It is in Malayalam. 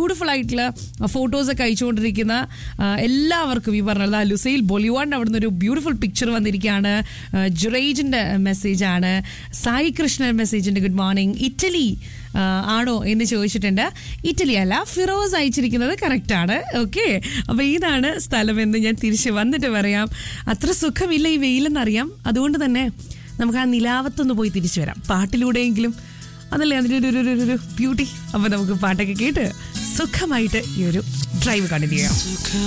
ബ്യൂട്ടിഫുൾ ആയിട്ടുള്ള ഫോട്ടോസ് ഒക്കെ അയച്ചുകൊണ്ടിരിക്കുന്ന ആ, എല്ലാവർക്കും ഈ പറഞ്ഞത് ആ ലുസൈൽ ബൊലിവാണ്ട് അവിടുന്ന് ഒരു ബ്യൂട്ടിഫുൾ പിക്ചർ വന്നിരിക്കുകയാണ് ആ, ജുറൈജിന്റെ മെസ്സേജ് ആണ് സായി കൃഷ്ണൻ മെസ്സേജ് ഉണ്ട് ഗുഡ് മോർണിംഗ് ഇറ്റലി ആ, ആണോ എന്ന് ചോദിച്ചിട്ടുണ്ട് ഇറ്റലി അല്ല ഫിറോസ് അയച്ചിരിക്കുന്നത് കറക്റ്റ് ആണ് ഓക്കെ അപ്പൊ ഇതാണ് സ്ഥലം എന്ന് ഞാൻ തിരിച്ച് വന്നിട്ട് പറയാം അത്ര സുഖമില്ല ഈ വെയിലെന്നറിയാം അതുകൊണ്ട് തന്നെ നമുക്ക് ആ നിലാവത്തൊന്ന് പോയി തിരിച്ചു വരാം പാട്ടിലൂടെയെങ്കിലും അതല്ലേ അതിൻ്റെ ഒരു ഒരു- ഒരു- ഒരു ബ്യൂട്ടി അപ്പൊ നമുക്ക് പാട്ടൊക്കെ കേട്ട് സുഖമായിട്ട് ഈ ഒരു ഡ്രൈവ് കണ്ടിന്യൂ ചെയ്യാം